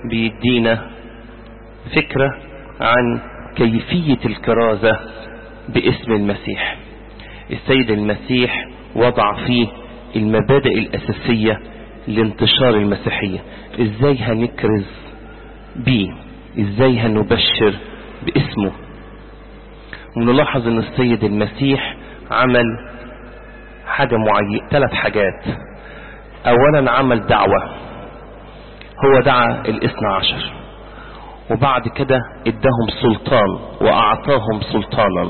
بيدينا فكرة عن كيفية الكرازة باسم المسيح السيد المسيح وضع فيه المبادئ الأساسية لانتشار المسيحية ازاي هنكرز بيه ازاي هنبشر باسمه ونلاحظ ان السيد المسيح عمل حاجة معينة ثلاث حاجات اولا عمل دعوة هو دعا الاثنى عشر وبعد كده اداهم سلطان واعطاهم سلطانا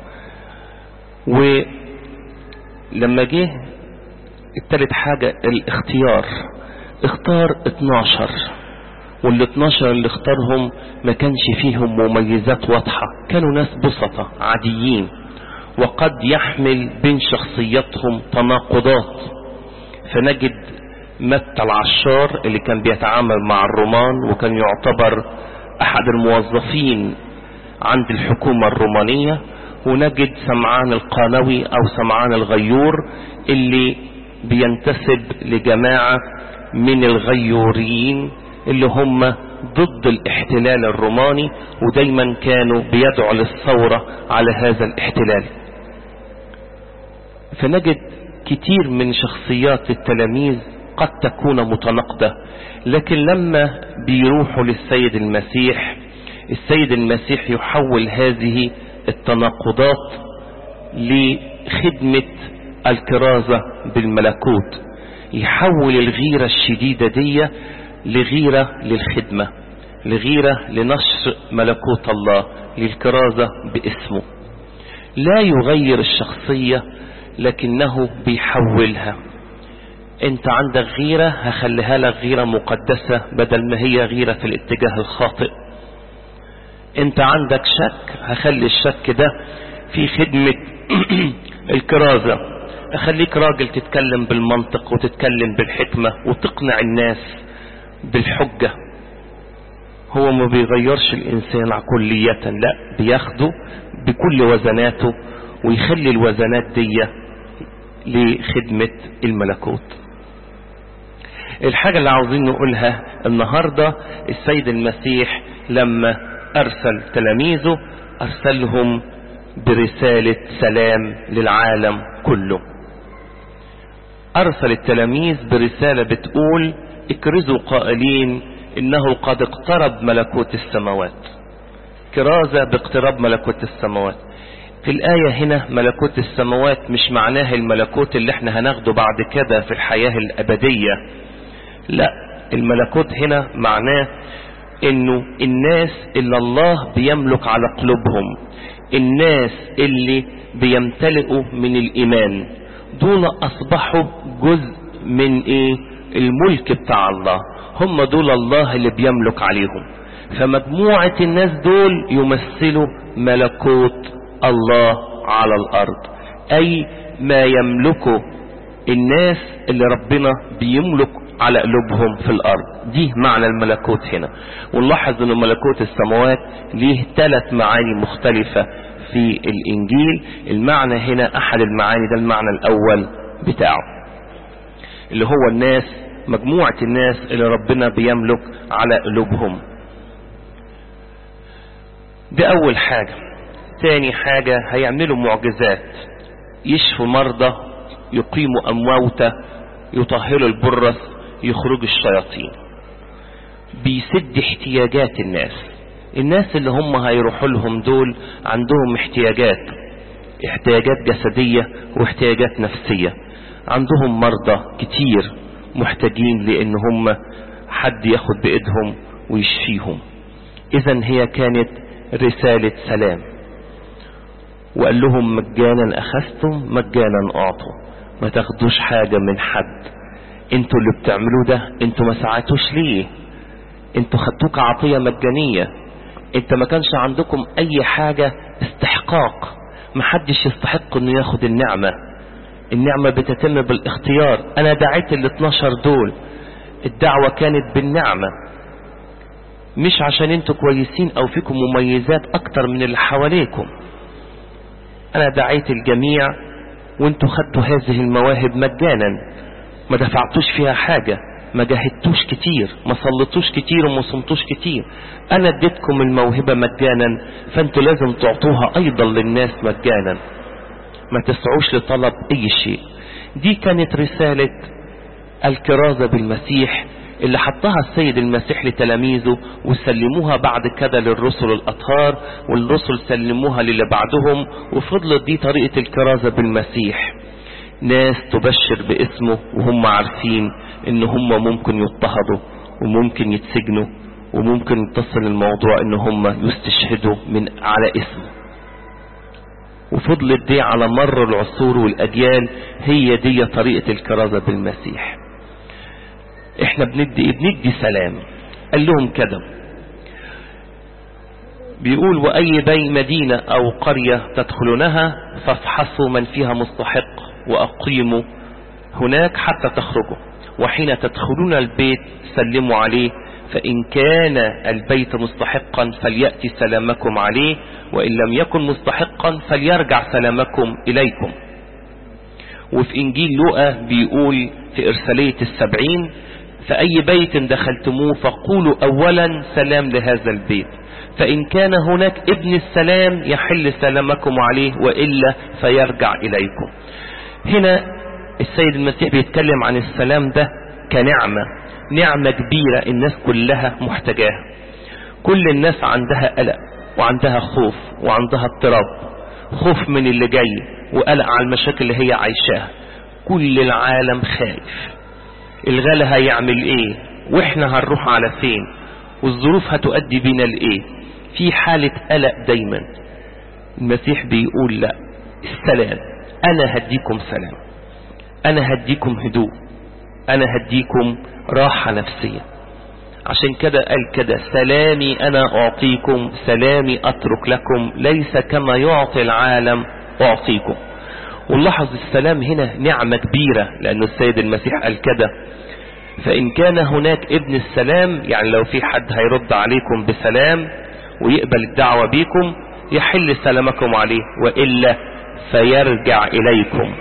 ولما جه التالت حاجة الاختيار اختار 12 وال 12 اللي اختارهم ما كانش فيهم مميزات واضحة كانوا ناس بسطة عاديين وقد يحمل بين شخصياتهم تناقضات فنجد متى العشار اللي كان بيتعامل مع الرومان وكان يعتبر احد الموظفين عند الحكومة الرومانية ونجد سمعان القانوي او سمعان الغيور اللي بينتسب لجماعة من الغيورين اللي هم ضد الاحتلال الروماني ودايما كانوا بيدعوا للثورة على هذا الاحتلال فنجد كتير من شخصيات التلاميذ قد تكون متناقضة لكن لما بيروحوا للسيد المسيح السيد المسيح يحول هذه التناقضات لخدمة الكرازة بالملكوت يحول الغيرة الشديدة دي لغيرة للخدمة لغيرة لنشر ملكوت الله للكرازة باسمه لا يغير الشخصية لكنه بيحولها انت عندك غيرة هخليها لك غيرة مقدسة بدل ما هي غيرة في الاتجاه الخاطئ انت عندك شك هخلي الشك ده في خدمة الكرازة اخليك راجل تتكلم بالمنطق وتتكلم بالحكمة وتقنع الناس بالحجة هو ما بيغيرش الانسان كلية لا بياخده بكل وزناته ويخلي الوزنات دي لخدمة الملكوت الحاجة اللي عاوزين نقولها النهاردة السيد المسيح لما ارسل تلاميذه ارسلهم برسالة سلام للعالم كله ارسل التلاميذ برسالة بتقول اكرزوا قائلين انه قد اقترب ملكوت السماوات كرازة باقتراب ملكوت السماوات في الآية هنا ملكوت السماوات مش معناها الملكوت اللي احنا هناخده بعد كده في الحياة الأبدية لا الملكوت هنا معناه انه الناس اللي الله بيملك على قلوبهم الناس اللي بيمتلئوا من الإيمان دول أصبحوا جزء من ايه الملك بتاع الله هم دول الله اللي بيملك عليهم فمجموعة الناس دول يمثلوا ملكوت الله على الأرض أي ما يملكه الناس اللي ربنا بيملك على قلوبهم في الأرض دي معنى الملكوت هنا ونلاحظ أن ملكوت السماوات ليه ثلاث معاني مختلفة في الإنجيل المعنى هنا أحد المعاني ده المعنى الأول بتاعه اللي هو الناس مجموعة الناس اللي ربنا بيملك على قلوبهم دي أول حاجة تاني حاجة هيعملوا معجزات يشفوا مرضى يقيموا أمواتى يطهروا البرص يخرجوا الشياطين بيسد احتياجات الناس الناس اللي هم هيروحوا لهم دول عندهم احتياجات احتياجات جسدية واحتياجات نفسية عندهم مرضى كتير محتاجين لان هم حد ياخد بايدهم ويشفيهم اذا هي كانت رسالة سلام وقال لهم مجانا اخذتم مجانا اعطوا ما تاخدوش حاجة من حد انتوا اللي بتعملوه ده انتوا ما ساعدتوش ليه انتوا خدتوك عطية مجانية انت ما كانش عندكم اي حاجة استحقاق محدش يستحق انه ياخد النعمة النعمة بتتم بالاختيار انا دعيت ال 12 دول الدعوة كانت بالنعمة مش عشان انتوا كويسين او فيكم مميزات اكتر من اللي حواليكم انا دعيت الجميع وانتوا خدتوا هذه المواهب مجانا ما دفعتوش فيها حاجة ما جاهدتوش كتير ما صلتوش كتير وما صمتوش كتير انا اديتكم الموهبة مجانا فانتوا لازم تعطوها ايضا للناس مجانا ما تسعوش لطلب اي شيء دي كانت رسالة الكرازة بالمسيح اللي حطها السيد المسيح لتلاميذه وسلموها بعد كده للرسل الأطهار والرسل سلموها للي بعدهم وفضلت دي طريقة الكرازة بالمسيح ناس تبشر باسمه وهم عارفين ان هم ممكن يضطهدوا وممكن يتسجنوا وممكن يتصل الموضوع ان هم يستشهدوا من على اسمه وفضلت دي على مر العصور والاجيال هي دي طريقة الكرازة بالمسيح احنا بندي بندي سلام قال لهم كده بيقول واي بي مدينة او قرية تدخلونها فافحصوا من فيها مستحق واقيموا هناك حتى تخرجوا وحين تدخلون البيت سلموا عليه فإن كان البيت مستحقا فليأتي سلامكم عليه وإن لم يكن مستحقا فليرجع سلامكم إليكم وفي إنجيل لوقا بيقول في إرسالية السبعين فأي بيت دخلتموه فقولوا أولا سلام لهذا البيت فإن كان هناك ابن السلام يحل سلامكم عليه وإلا فيرجع إليكم هنا السيد المسيح بيتكلم عن السلام ده كنعمة نعمة كبيرة الناس كلها محتاجاها كل الناس عندها قلق وعندها خوف وعندها اضطراب خوف من اللي جاي وقلق على المشاكل اللي هي عايشاها كل العالم خايف الغلا هيعمل ايه واحنا هنروح على فين والظروف هتؤدي بينا لايه في حالة قلق دايما المسيح بيقول لا السلام انا هديكم سلام انا هديكم هدوء انا هديكم راحة نفسية عشان كده قال كده سلامي انا اعطيكم سلامي اترك لكم ليس كما يعطي العالم اعطيكم ونلاحظ السلام هنا نعمة كبيرة لان السيد المسيح قال كده فان كان هناك ابن السلام يعني لو في حد هيرد عليكم بسلام ويقبل الدعوة بيكم يحل سلامكم عليه وإلا فيرجع إليكم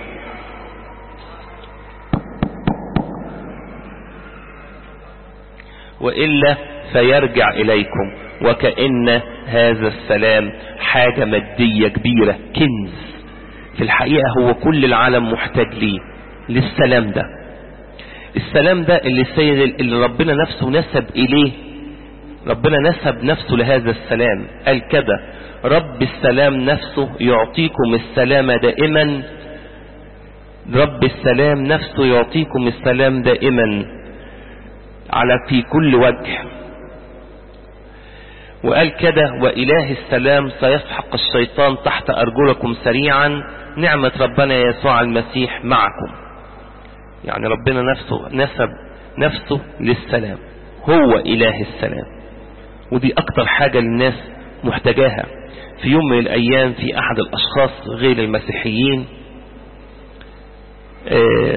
وإلا فيرجع إليكم وكأن هذا السلام حاجة مادية كبيرة كنز في الحقيقة هو كل العالم محتاج ليه للسلام ده السلام ده اللي السيد اللي ربنا نفسه نسب إليه ربنا نسب نفسه لهذا السلام قال كده رب السلام نفسه يعطيكم السلام دائما رب السلام نفسه يعطيكم السلام دائما على في كل وجه وقال كده وإله السلام سيسحق الشيطان تحت أرجلكم سريعا نعمة ربنا يسوع المسيح معكم يعني ربنا نفسه نسب نفسه للسلام هو إله السلام ودي أكتر حاجة للناس محتاجاها في يوم من الأيام في أحد الأشخاص غير المسيحيين اه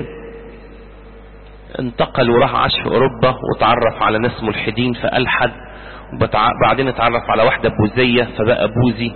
انتقل وراح عاش في أوروبا وتعرف على ناس ملحدين فألحد وبعدين اتعرف على واحدة بوذية فبقى بوذي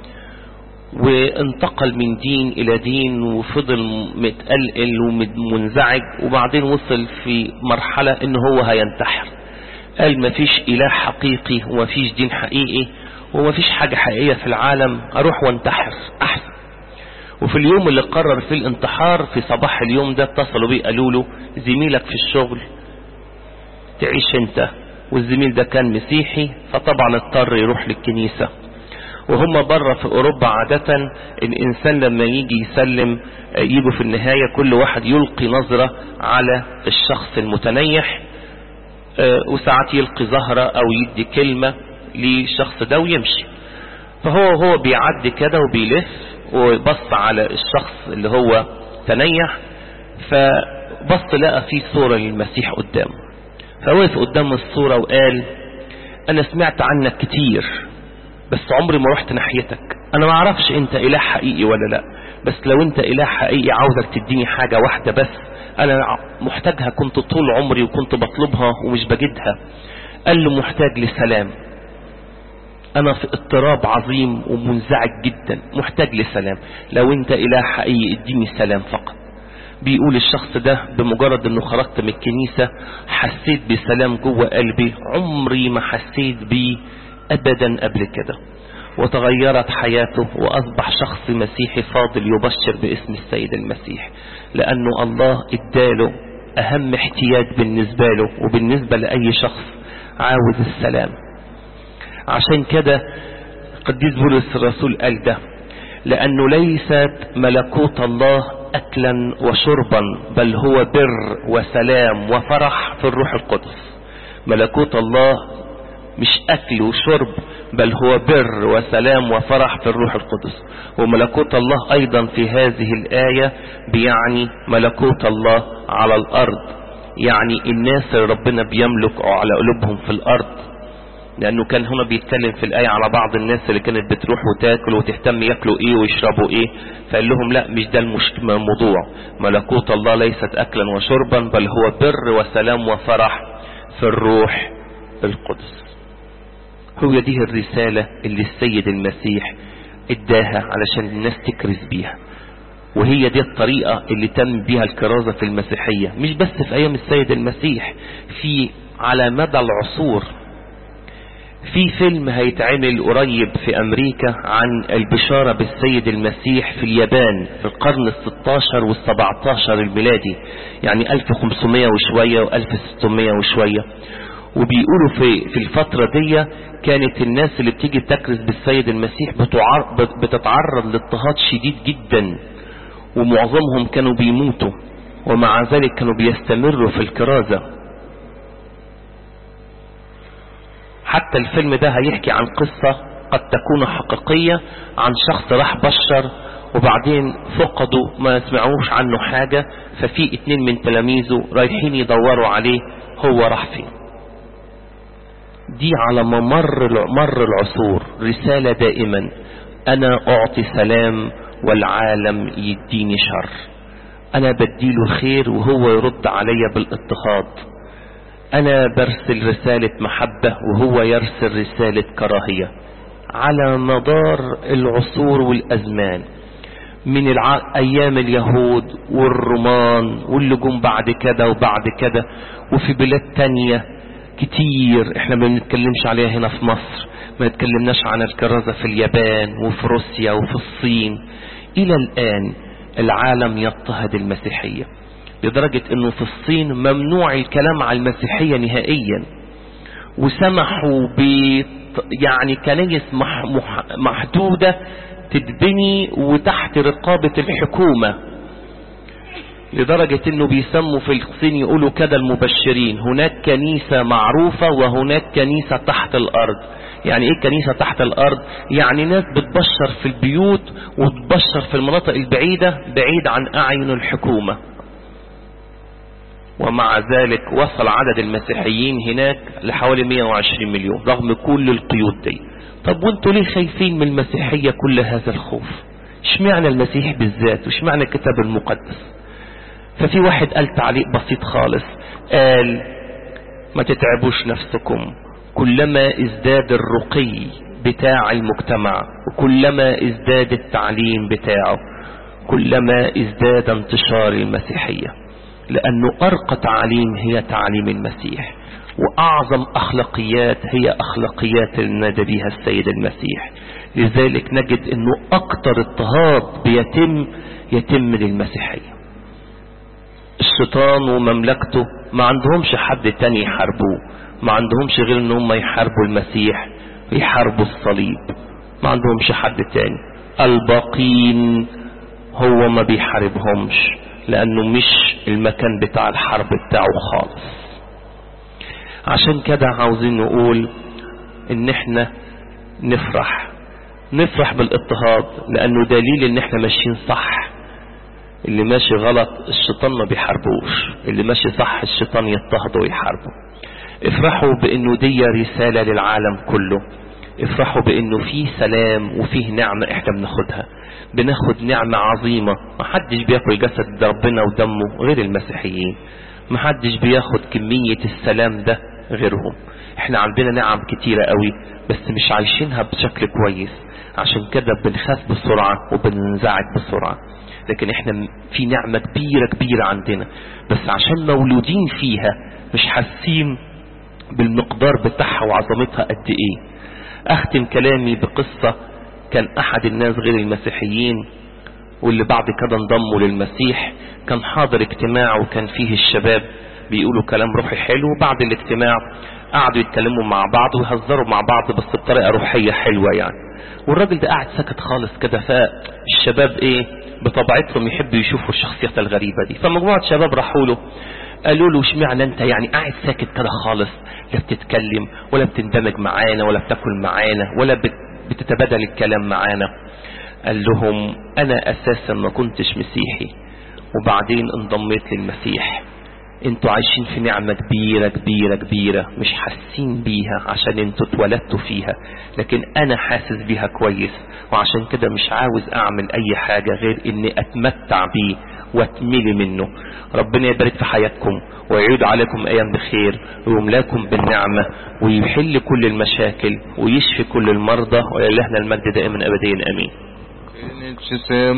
وانتقل من دين إلى دين وفضل متقلقل ومنزعج وبعدين وصل في مرحلة ان هو هينتحر قال مفيش إله حقيقي ومفيش دين حقيقي ومفيش حاجة حقيقية في العالم أروح وانتحر أحسن وفي اليوم اللي قرر فيه الانتحار في صباح اليوم ده اتصلوا بيه قالوا له زميلك في الشغل تعيش انت والزميل ده كان مسيحي فطبعا اضطر يروح للكنيسة وهم بره في اوروبا عادة الانسان لما يجي يسلم يجوا في النهاية كل واحد يلقي نظرة على الشخص المتنيح وساعات يلقي زهرة او يدي كلمة للشخص ده ويمشي فهو هو بيعدي كده وبيلف وبص على الشخص اللي هو تنيح فبص لقى فيه صورة للمسيح قدامه فوقف قدام الصورة وقال انا سمعت عنك كتير بس عمري ما رحت ناحيتك انا ما اعرفش انت اله حقيقي ولا لا بس لو انت اله حقيقي عاوزك تديني حاجة واحدة بس انا محتاجها كنت طول عمري وكنت بطلبها ومش بجدها قال له محتاج لسلام انا في اضطراب عظيم ومنزعج جدا محتاج لسلام لو انت اله حقيقي اديني سلام فقط بيقول الشخص ده بمجرد انه خرجت من الكنيسة حسيت بسلام جوه قلبي عمري ما حسيت بيه ابدا قبل كده وتغيرت حياته واصبح شخص مسيحي فاضل يبشر باسم السيد المسيح لانه الله اداله اهم احتياج بالنسبة له وبالنسبة لاي شخص عاوز السلام عشان كده قديس بولس الرسول قال ده لانه ليست ملكوت الله اكلا وشربا بل هو بر وسلام وفرح في الروح القدس ملكوت الله مش اكل وشرب بل هو بر وسلام وفرح في الروح القدس وملكوت الله ايضا في هذه الاية بيعني ملكوت الله على الارض يعني الناس اللي ربنا بيملك على قلوبهم في الارض لانه كان هنا بيتكلم في الايه على بعض الناس اللي كانت بتروح وتاكل وتهتم ياكلوا ايه ويشربوا ايه فقال لهم لا مش ده الموضوع ملكوت الله ليست اكلا وشربا بل هو بر وسلام وفرح في الروح القدس هو دي الرسالة اللي السيد المسيح اداها علشان الناس تكرز بيها وهي دي الطريقة اللي تم بيها الكرازة في المسيحية مش بس في ايام السيد المسيح في على مدى العصور في فيلم هيتعمل قريب في امريكا عن البشارة بالسيد المسيح في اليابان في القرن الستاشر والسبعتاشر الميلادي يعني 1500 وشوية و1600 وشوية وبيقولوا في في الفترة دي كانت الناس اللي بتيجي تكرز بالسيد المسيح بتتعرض لاضطهاد شديد جدا ومعظمهم كانوا بيموتوا ومع ذلك كانوا بيستمروا في الكرازة حتى الفيلم ده هيحكي عن قصة قد تكون حقيقية عن شخص راح بشر وبعدين فقدوا ما سمعوش عنه حاجة ففي اتنين من تلاميذه رايحين يدوروا عليه هو راح فين دي على ممر مر العصور رسالة دائما انا اعطي سلام والعالم يديني شر انا بديله الخير وهو يرد علي بالاضطهاد انا برسل رسالة محبة وهو يرسل رسالة كراهية على مدار العصور والازمان من الع... ايام اليهود والرومان واللي جم بعد كده وبعد كده وفي بلاد تانية كتير احنا ما بنتكلمش عليها هنا في مصر ما نتكلمناش عن الكرازة في اليابان وفي روسيا وفي الصين الى الان العالم يضطهد المسيحية لدرجة انه في الصين ممنوع الكلام على المسيحية نهائيا وسمحوا ب يعني كنيس مح... مح... محدودة تتبني وتحت رقابة الحكومة لدرجة انه بيسموا في الصين يقولوا كده المبشرين هناك كنيسة معروفة وهناك كنيسة تحت الارض يعني ايه كنيسة تحت الارض يعني ناس بتبشر في البيوت وتبشر في المناطق البعيدة بعيد عن اعين الحكومة ومع ذلك وصل عدد المسيحيين هناك لحوالي 120 مليون رغم كل القيود دي طب وانتوا ليه خايفين من المسيحية كل هذا الخوف اشمعنى المسيح بالذات واشمعنى الكتاب المقدس ففي واحد قال تعليق بسيط خالص قال ما تتعبوش نفسكم كلما ازداد الرقي بتاع المجتمع وكلما ازداد التعليم بتاعه كلما ازداد انتشار المسيحية لانه ارقى تعليم هي تعليم المسيح واعظم اخلاقيات هي اخلاقيات اللي نادى بها السيد المسيح لذلك نجد انه اكتر اضطهاد بيتم يتم للمسيحيه الشيطان ومملكته ما عندهمش حد تاني يحاربوه ما عندهمش غير ان هم يحاربوا المسيح ويحاربوا الصليب ما عندهمش حد تاني الباقين هو ما بيحاربهمش لانه مش المكان بتاع الحرب بتاعه خالص عشان كده عاوزين نقول ان احنا نفرح نفرح بالاضطهاد لانه دليل ان احنا ماشيين صح اللي ماشي غلط الشيطان ما بيحاربوش اللي ماشي صح الشيطان يضطهده ويحاربه افرحوا بانه دي رسالة للعالم كله افرحوا بانه في سلام وفيه نعمة احنا بناخدها بناخد نعمة عظيمة محدش بياكل جسد ربنا ودمه غير المسيحيين محدش بياخد كمية السلام ده غيرهم احنا عندنا نعم كتيرة قوي بس مش عايشينها بشكل كويس عشان كده بنخاف بسرعة وبننزعج بسرعة لكن احنا في نعمة كبيرة كبيرة عندنا بس عشان مولودين فيها مش حاسين بالمقدار بتاعها وعظمتها قد ايه اختم كلامي بقصة كان احد الناس غير المسيحيين واللي بعد كده انضموا للمسيح كان حاضر اجتماع وكان فيه الشباب بيقولوا كلام روحي حلو وبعد الاجتماع قعدوا يتكلموا مع بعض ويهزروا مع بعض بس بطريقة روحية حلوة يعني والراجل ده قاعد ساكت خالص كده فالشباب ايه بطبيعتهم يحبوا يشوفوا الشخصيات الغريبة دي فمجموعة شباب راحوا له قالوا له اشمعنى انت يعني قاعد ساكت كده خالص لا بتتكلم ولا بتندمج معانا ولا بتاكل معانا ولا بتتبادل الكلام معانا قال لهم انا اساسا ما كنتش مسيحي وبعدين انضميت للمسيح انتوا عايشين في نعمة كبيرة كبيرة كبيرة مش حاسين بيها عشان انتوا اتولدتوا فيها لكن انا حاسس بيها كويس وعشان كده مش عاوز اعمل اي حاجة غير اني اتمتع بيه واتملي منه ربنا يبارك في حياتكم ويعيد عليكم ايام بخير ويملاكم بالنعمة ويحل كل المشاكل ويشفي كل المرضى ولله المجد دائما ابديا امين